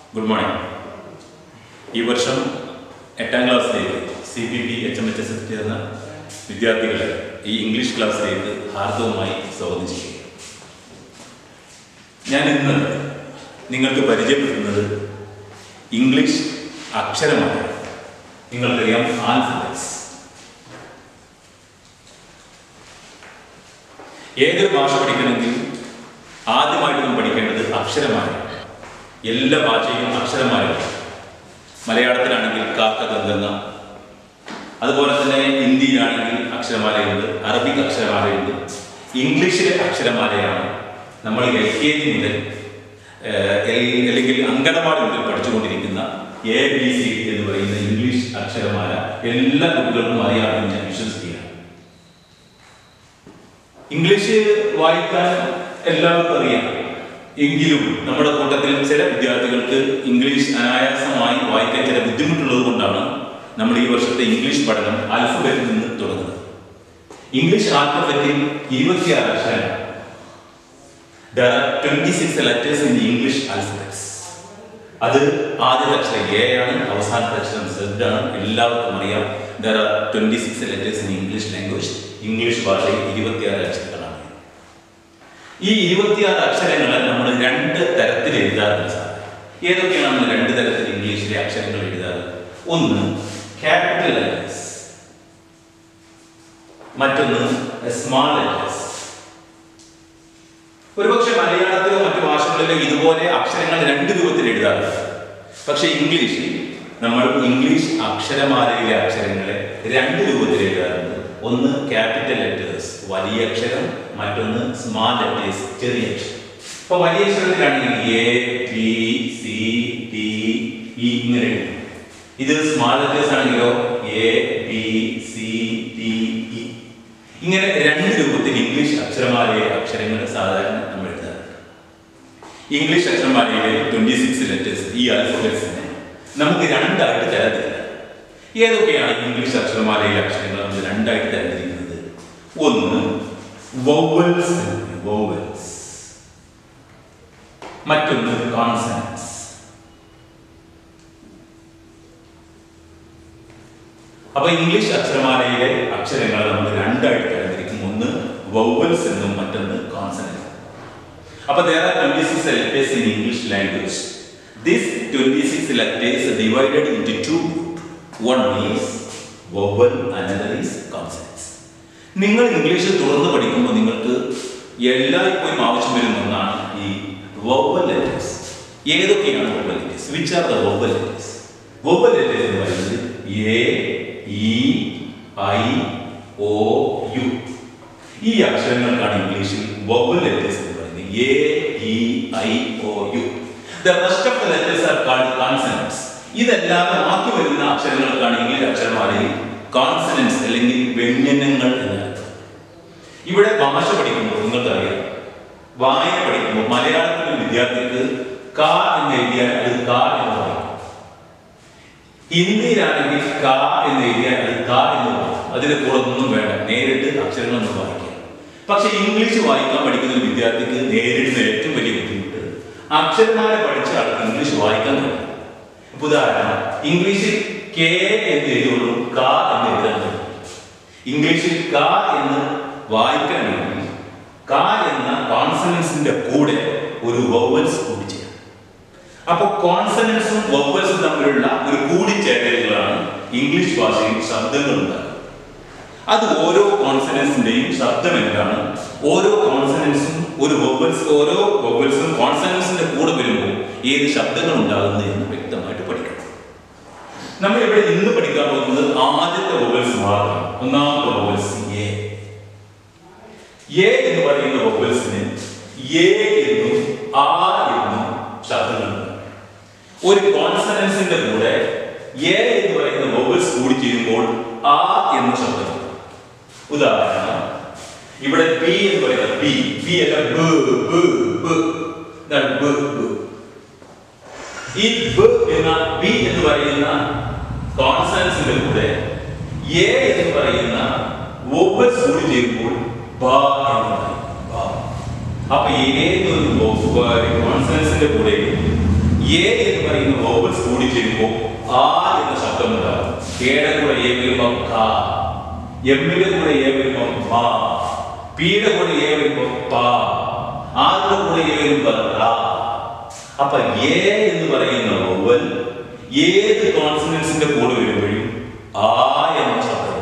Good morning ഈ വർഷം എട്ടാം ക്ലാസ്സിലേക്ക് C B P H M H S ചേർന്ന വിദ്യാർത്ഥികളെ ഈ ഇംഗ്ലീഷ് ക്ലാസ്സിലേക്ക് ഹാർദവുമായി സ്വാഗതം ചെയ്യുക ഞാൻ ഇന്ന് നിങ്ങൾക്ക് പരിചയപ്പെടുത്തുന്നത് ഇംഗ്ലീഷ് അക്ഷരമാണ് നിങ്ങൾക്കറിയാം ആൽഫബറ്റ്സ് ഏതൊരു ഭാഷ പഠിക്കണമെങ്കിൽ ആദ്യമായിട്ട് നാം പഠിക്കേണ്ടത് അക്ഷരമാണ് എല്ലാ ഭാഷയും അക്ഷരമാലയാണ് മലയാളത്തിലാണെങ്കിൽ കാക്ക ഗംഗ അതുപോലെ തന്നെ ഹിന്ദിയിലാണെങ്കിൽ അക്ഷരമാലയുണ്ട് അറബിക് അക്ഷരമാലയുണ്ട് ഇംഗ്ലീഷിലെ അക്ഷരമാലയാണ് നമ്മൾ എൽ കെ ജി മുതൽ ഏഹ്, എൽ- അല്ലെങ്കിൽ അങ്കണവാടി മുതൽ പഠിച്ചുകൊണ്ടിരിക്കുന്ന എ ബി സി ഡി എന്ന് പറയുന്ന ഇംഗ്ലീഷ് അക്ഷരമാല എല്ലാ കുട്ടികൾക്കും അറിയാമെന്ന് ഞാൻ വിശ്വസിക്കുകയാണ് ഇംഗ്ലീഷ് വായിക്കാൻ എല്ലാവർക്കും അറിയാം എങ്കിലും നമ്മുടെ കൂട്ടത്തിൽ ചില വിദ്യാർത്ഥികൾക്ക് ഇംഗ്ലീഷ് അനായാസമായി വായിക്കാൻ ചില ബുദ്ധിമുട്ടുള്ളത് കൊണ്ടാണ് നമ്മൾ ഈ വർഷത്തെ ഇംഗ്ലീഷ് പഠനം ആൽഫബറ്റിൽ നിന്ന് തുടങ്ങുന്നത് ഇംഗ്ലീഷ് ആൽഫബറ്റിൽ ഇരുപത്തിയാറ് അക്ഷരങ്ങൾ There are 26 letters in the English alphabets. അത് ആദ്യത്തെ അക്ഷരം എ ആണ് അവസാനത്തെ അക്ഷരം സെഡ് ആണ് എല്ലാവർക്കും അറിയാം there are twenty six letters in English language English ഭാഷയിൽ ഇരുപത്തിയാറ് അക്ഷരങ്ങളാണ് ഈ ഇരുപത്തിയാറ് അക്ഷരങ്ങളെ നമ്മൾ രണ്ട് തരത്തിൽ എഴുതാറുണ്ട് സാർ ഏതൊക്കെയാണ് നമ്മൾ രണ്ട് തരത്തിൽ ഇംഗ്ലീഷിലെ അക്ഷരങ്ങൾ എഴുതാറ് ഒന്ന് ക്യാപിറ്റൽ ലെറ്റേഴ്സ് മറ്റൊന്ന് സ്മാൾ ലെറ്റേഴ്സ് ഒരുപക്ഷെ മലയാളത്തിലോ മറ്റു ഭാഷകളിലോ ഇതുപോലെ അക്ഷരങ്ങൾ രണ്ട് രൂപത്തിൽ എഴുതാറുണ്ട് പക്ഷെ ഇംഗ്ലീഷിൽ നമ്മൾ ഇംഗ്ലീഷ് അക്ഷരമാലയിലെ അക്ഷരങ്ങളെ രണ്ട് രൂപത്തിൽ എഴുതാറുണ്ട് ഒന്ന് ക്യാപിറ്റൽ ലെറ്റേഴ്സ് വലിയ അക്ഷരം മറ്റൊന്ന് സ്മാൾ ലെറ്റേഴ്സ് ചെറിയ അക്ഷരം ഇപ്പൊ വലിയ അക്ഷരത്തിലാണെങ്കിൽ A B C D E ഇങ്ങനെ എഴുതും ഇത് സ്മാൾ ലെറ്റേഴ്സ് ആണെങ്കിലോ A B C D E ഇങ്ങനെ രണ്ട് രൂപത്തിൽ ഇംഗ്ലീഷ് അക്ഷരമാലയിലെ അക്ഷരങ്ങൾ സാധാരണ നമ്മൾ എഴുതാറുണ്ട് ഇംഗ്ലീഷ് അക്ഷരമാലയിലെ ട്വന്റി സിക്സ് ലെറ്റേഴ്സ് ഈ ആൽഫബറ്റ്സിനെ നമുക്ക് രണ്ടായിട്ട് തരംതിരിക്കാം ഏതൊക്കെയാണ് ഇംഗ്ലീഷ് അക്ഷരമാലയിലെ അക്ഷരങ്ങൾ നമ്മൾ രണ്ടായിട്ട് തരംതിരിക്കുന്നത് ഒന്ന് വൗവൽസ് വൗവൽസ് മറ്റൊന്ന് കോൺസണൻസ് അപ്പൊ ഇംഗ്ലീഷ് അക്ഷരമാലയിലെ അക്ഷരങ്ങൾ നമ്മൾ രണ്ടായിട്ട് തരംതിരിക്കും ഒന്ന് വൗവൽസ് എന്നും മറ്റൊന്ന് കോൺസണന്റ് അപ്പൊ there are 26 letters in English language. These 26 letters are divided into two groups. One is vowel, another is consonants. നിങ്ങൾ ഇംഗ്ലീഷ് തുറന്ന് പഠിക്കുമ്പോൾ നിങ്ങൾക്ക് എല്ലായ്പ്പോഴും ആവശ്യം വരുന്ന ഒന്നാണ് ഈ വൗവൽ ലെറ്റേഴ്സ് ഏതൊക്കെയാണ് vowel letters which are the vowel letters vowel letters എന്ന് പറയുന്നത് A E I O U ഈ അക്ഷരങ്ങൾക്കാണ് ഇംഗ്ലീഷിൽ വൗവൽ ലെറ്റേഴ്സ് എന്ന് പറയുന്നത് A E I O U the rest of the letters are called consonants ഇതല്ലാതെ ബാക്കി വരുന്ന അക്ഷരങ്ങൾക്കാണ് ഇംഗ്ലീഷ് അക്ഷരമാലയിൽ കോൺസണൻസ് അല്ലെങ്കിൽ വ്യഞ്ജനങ്ങൾ എന്നർത്ഥം ഇവിടെ ഭാഷ പഠിക്കുമ്പോൾ നിങ്ങൾക്കറിയാം വായന പഠിക്കുമ്പോൾ മലയാളത്തിലെ വിദ്യാർത്ഥിക്ക് ക എന്ന് എഴുതിയാൽ അത് ക എന്ന് പറയും ഹിന്ദിയിലാണെങ്കിൽ ക എന്ന് എഴുതിയാൽ അത് ക എന്ന് പറയും അതിന് പുറത്തൊന്നും വേണ്ട നേരിട്ട് അക്ഷരങ്ങളൊന്നും വായിക്കുക പക്ഷെ ഇംഗ്ലീഷ് വായിക്കാൻ പഠിക്കുന്ന ഒരു വിദ്യാർത്ഥിക്ക് നേരിടുന്ന ഏറ്റവും വലിയ ബുദ്ധിമുട്ട് അക്ഷരമാല പഠിച്ച ആൾക്ക് ഇംഗ്ലീഷ് വായിക്കാൻ കഴിയും ഇപ്പൊ ഉദാഹരണം ഇംഗ്ലീഷിൽ കെ എന്ന് എഴുതുള്ളൂ ക എന്ന് എഴുതാൻ കഴിയും ഇംഗ്ലീഷിൽ ക എന്ന് വായിക്കാൻ വേണ്ടി ക എന്ന കോൺസണൻസിന്റെ കൂടെ ഒരു വൗവൽസ് കൂടി ചെയ്യാം അപ്പൊ കോൺസണൻസും വൗവൽസും തമ്മിലുള്ള ഒരു കൂടിച്ചേരലുകളാണ് ഇംഗ്ലീഷ് ഭാഷയിൽ ശബ്ദങ്ങൾ ഉണ്ടാകുന്നത് അത് ഓരോ കോൺസണൻസിന്റെയും ശബ്ദം എന്താണ് ഓരോ കോൺസണൻസും ഒരു വൊവൽസ് ഓരോ വൊവൽസും കോൺസണൻസിന്റെ കൂടെ വരുമ്പോൾ ഏത് ശബ്ദങ്ങൾ ഉണ്ടാകുന്നു എന്ന് വ്യക്തമായിട്ട് പഠിക്കണം നമ്മൾ ഇവിടെ ഇന്ന് പഠിക്കാൻ പോകുന്നത് ആദ്യത്തെ വൊവൽസ് മാത്രം ഒന്നാമത്തെ വൊവൽസ് എ എ എന്ന് പറയുന്ന വൊവൽസിന് എ എന്നും ആ എന്നും ശബ്ദങ്ങളുണ്ട് ഒരു കോൺസണൻസിന്റെ കൂടെ എ എന്ന് പറയുന്ന വൊവൽസ് കൂടി ചെയ്യുമ്പോൾ ആ എന്ന ശബ്ദം ഉദാഹരണം ഇവിടെ ബി എന്ന് പറയുന്നത് ബി ബി അല്ല ബ് ബ് ബ് ഇതാണ് ബ് ബ് ഈ ബ് എന്ന ബി എന്ന് പറയുന്ന കോൺസണൻസിന്റെ കൂടെ എ എന്ന് പറയുന്ന വൊവൽസ് കൂടി ചെയ്യുമ്പോൾ ബ എന്ന് പറയും ബ. അപ്പൊ ഏതൊരു കോൺസണൻസിന്റെ കൂടെ എ എന്ന് പറയുന്ന വോവൽസ് കൂടി ചേരുമ്പോൾ ആ എന്ന ശബ്ദം ഉണ്ടാകും എയുടെ കൂടെ എ വരുമ്പോൾ ക എമ്മിന്റെ കൂടെ എ വരുമ്പോൾ മ പിയുടെ കൂടെ എ വരുമ്പോൾ പ ആരുടെ കൂടെ എ വരുമ്പോൾ റ അപ്പൊ എ എന്ന് പറയുന്ന വോവൽ ഏത് കോൺസണൻസിന്റെ കൂടെ വരുമ്പോഴും ആ എന്ന ശബ്ദം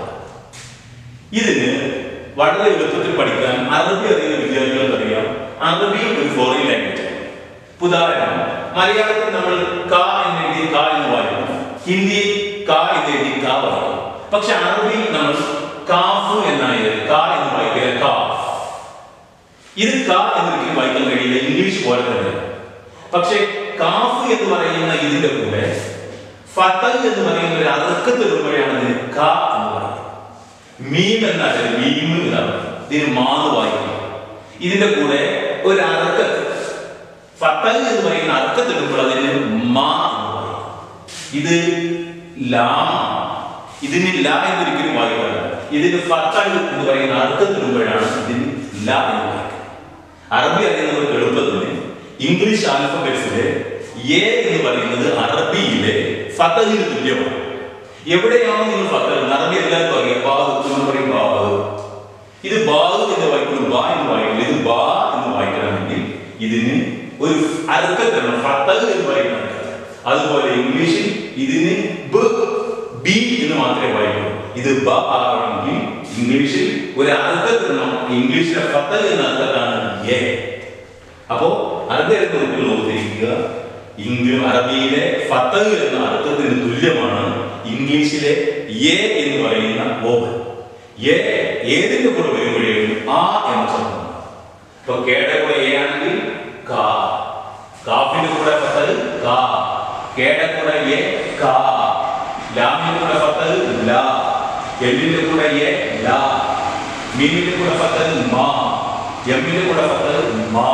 ഇതിന് വളരെ എളുപ്പത്തിൽ പഠിക്കാൻ അറബി അറിയുന്ന വിദ്യാർത്ഥികൾക്ക് അറിയാം അറബി ഒരു ഫോറിൻ ലാംഗ്വേജ് ആണ് ഉദാഹരണം മലയാളത്തിൽ നമ്മൾ ക എന്ന് എഴുതി ക എന്ന് വായിക്കും ഹിന്ദിയിൽ ക എന്ന് എഴുതി ക വായിക്കും പക്ഷെ അറബിയിൽ നമ്മൾ കാഫ് എന്നാണ് എഴുതി ക എന്ന് വായിക്കുക കാഫ് ഇത് ക എന്നൊരിക്കലും വായിക്കാൻ കഴിയില്ല ഇംഗ്ലീഷ് പോലെ തന്നെ പക്ഷേ കാഫ് എന്ന് പറയുന്ന ഇതിന്റെ കൂടെ ഫതൽ എന്ന് പറയുന്ന ഒരു അർക്കത്ത് വരുമ്പോഴാണ് ഇതിന് ക എന്ന് പറയുന്നത് മീം എന്നാൽ മീം എന്നാണ് ഇതിന് മാന്ന് വായിക്കും ഇതിന്റെ കൂടെ ഒരു അർക്കത്ത് ഫതൽ എന്ന് പറയുന്ന അർക്കത്ത് ഇടുമ്പോൾ അതിന് മാ എന്ന് പറയും ഇത് ലാം ഇതിന് ല എന്നൊരിക്കലും വായിക്കാറില്ല ഇതിന് ഫതൽ എന്ന് പറയുന്ന അർക്കത്ത് ഇടുമ്പോഴാണ് ഇതിന് ല എന്ന് വായിക്കുന്നത് അറബി അറിയുന്നവർക്ക് എളുപ്പത്തിന് ഇംഗ്ലീഷ് ആൽഫബറ്റ്സിലെ എ എന്ന് പറയുന്നത് അറബിയിലെ ഫതഹിന് തുല്യമാണ് എവിടെയാണോ നിങ്ങൾ ഫതൽ അറബി എല്ലാവർക്കും അറിയാം ബാഹ് നമ്മൾ പറയും ബാഹ് ഇത് ബാഹ് എന്ന് വായിക്കുന്നു ബാ എന്ന് വായിക്കുന്നു ഇത് ബാ എന്ന് വായിക്കണമെങ്കിൽ ഇതിന് ഒരു അർക്കത്തരണം ഫതഹ് എന്ന് പറയുന്ന അർക്കത്ത്. അതുപോലെ ഇംഗ്ലീഷിൽ ഇതിന് ബ് ബി എന്ന് മാത്രമേ വായിക്കൂ ഇത് ബ ആണെങ്കിൽ ഇംഗ്ലീഷിൽ ഒരു അർത്ഥത്തിരണം ഇംഗ്ലീഷിലെ ഫത്തൽ എന്ന അർത്ഥത്താണ് എ അപ്പോ അർത്ഥം കുറിച്ച് ഓർത്തിരിക്കുക ഇംഗ്ലീഷ് അറബിയിലെ ഫത്തൽ എന്ന അർത്ഥത്തിന് തുല്യമാണ് ഇംഗ്ലീഷിലെ എ എന്ന് പറയുന്ന വോവൽ എ ഏതിന്റെ കൂടെ വരുമ്പോഴേക്കും ആ എന്ന ശബ്ദം ഇപ്പൊ കേടെ കൂടെ എ ആണെങ്കിൽ കാ കാഫിന്റെ കൂടെ ഫത്തൽ കാ കേടെ കൂടെ എ കാ ലാമിന്റെ കൂടെ ഫത്തൽ ലാ എല്ലിന്റെ കൂടെ എ ലാ മീനിന്റെ കൂടെ ഫത്തൽ മാ എമ്മിന്റെ കൂടെ ഫത്തൽ മാ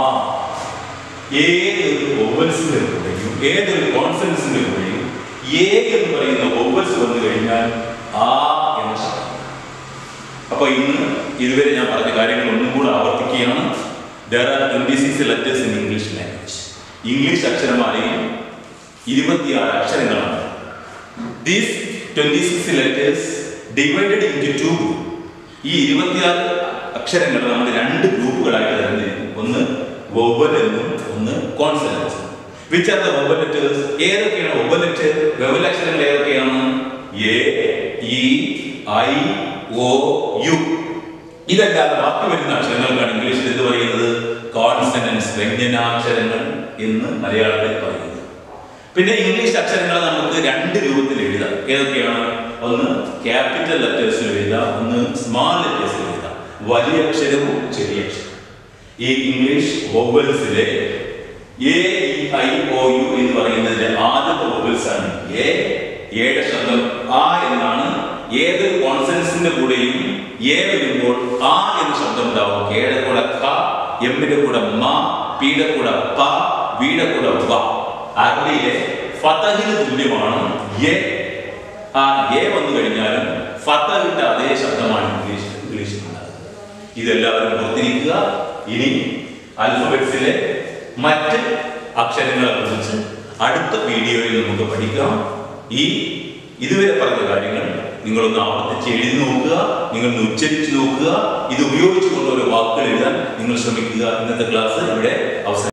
ഏതൊരു വൊവൽസിന്റെ കൂടെയും ഏതൊരു കോൺസണൻസിന്റെ കൂടെയും എ എന്ന് പറയുന്ന വൊവൽസ് വന്നു കഴിഞ്ഞാൽ ആ എന്ന ശബ്ദം അപ്പൊ ഇന്ന് ഇതുവരെ ഞാൻ പറഞ്ഞ കാര്യങ്ങൾ ഒന്നും കൂടെ ആവർത്തിക്കുകയാണ് there are twenty six letters in English language English അക്ഷരമാലയിൽ ഇരുപത്തിയാറ് അക്ഷരങ്ങളാണ് these twenty six letters divided into two ഈ ഇരുപത്തിയാറ് അക്ഷരങ്ങൾ നമ്മൾ രണ്ട് ഗ്രൂപ്പുകളായിട്ട് തരംതിരിക്കും ഒന്ന് വൊവൽ എന്നും ഒന്ന് consonants which are the vowel letters ഏതൊക്കെയാണ് വൊവൽ ലെറ്റർ വൊവൽ അക്ഷരങ്ങൾ ഏതൊക്കെയാണ് A E I O U ഇതല്ലാതെ ബാക്കി വരുന്ന അക്ഷരങ്ങൾക്കാണ് ഇംഗ്ലീഷിൽ എന്ത് പറയുന്നത് കോൺസണൻസ് വ്യഞ്ജനാക്ഷരങ്ങൾ എന്ന് മലയാളത്തിൽ പറയുന്നത് പിന്നെ ഇംഗ്ലീഷ് അക്ഷരങ്ങൾ നമുക്ക് രണ്ട് രൂപത്തിൽ എഴുതാം ഏതൊക്കെയാണ് ഒന്ന് ക്യാപിറ്റൽ ലെറ്റേഴ്സിൽ എഴുതാം ഒന്ന് സ്മാൾ ലെറ്റേഴ്സിൽ എഴുതാം വലിയ അക്ഷരവും ചെറിയ അക്ഷരവും ഈ ഇംഗ്ലീഷ് വൊവൽസിലെ A E I O U എന്ന് പറയുന്നതിന്റെ ആദ്യത്തെ വൊവൽസ് ആണ് എ എയുടെ ശബ്ദം ആ എന്നാണ് ഏതൊരു കോൺസൻസിന്റെ കൂടെയും എ വരുമ്പോൾ ആ എന്ന ശബ്ദം ഉണ്ടാവും കെയുടെ കൂടെ ക എമ്മിന്റെ കൂടെ മ പിയുടെ കൂടെ പ വിയുടെ കൂടെ വ അറബിയിലെ ഫതഹിന് തുല്യമാണ് എ ആ എ വന്നു കഴിഞ്ഞാലും ഫതഹിന്റെ അതേ ശബ്ദമാണ് ഇംഗ്ലീഷ് ഇംഗ്ലീഷിൽ ഉണ്ടാകുന്നത് ഇതെല്ലാവരും ഓർത്തിരിക്കുക ഇനി ആൽഫബറ്റ്സിലെ മറ്റ് അക്ഷരങ്ങളെ കുറിച്ച് അടുത്ത വീഡിയോയിൽ നമുക്ക് പഠിക്കാം ഈ ഇതുവരെ പറഞ്ഞ കാര്യങ്ങൾ നിങ്ങളൊന്ന് ആവർത്തിച്ച് എഴുതി നോക്കുക നിങ്ങളൊന്ന് ഉച്ചരിച്ച് നോക്കുക ഇത് ഉപയോഗിച്ചുകൊണ്ട് ഓരോ വാക്കുകൾ എഴുതാൻ നിങ്ങൾ ശ്രമിക്കുക ഇന്നത്തെ ക്ലാസ് ഇവിടെ അവസാനം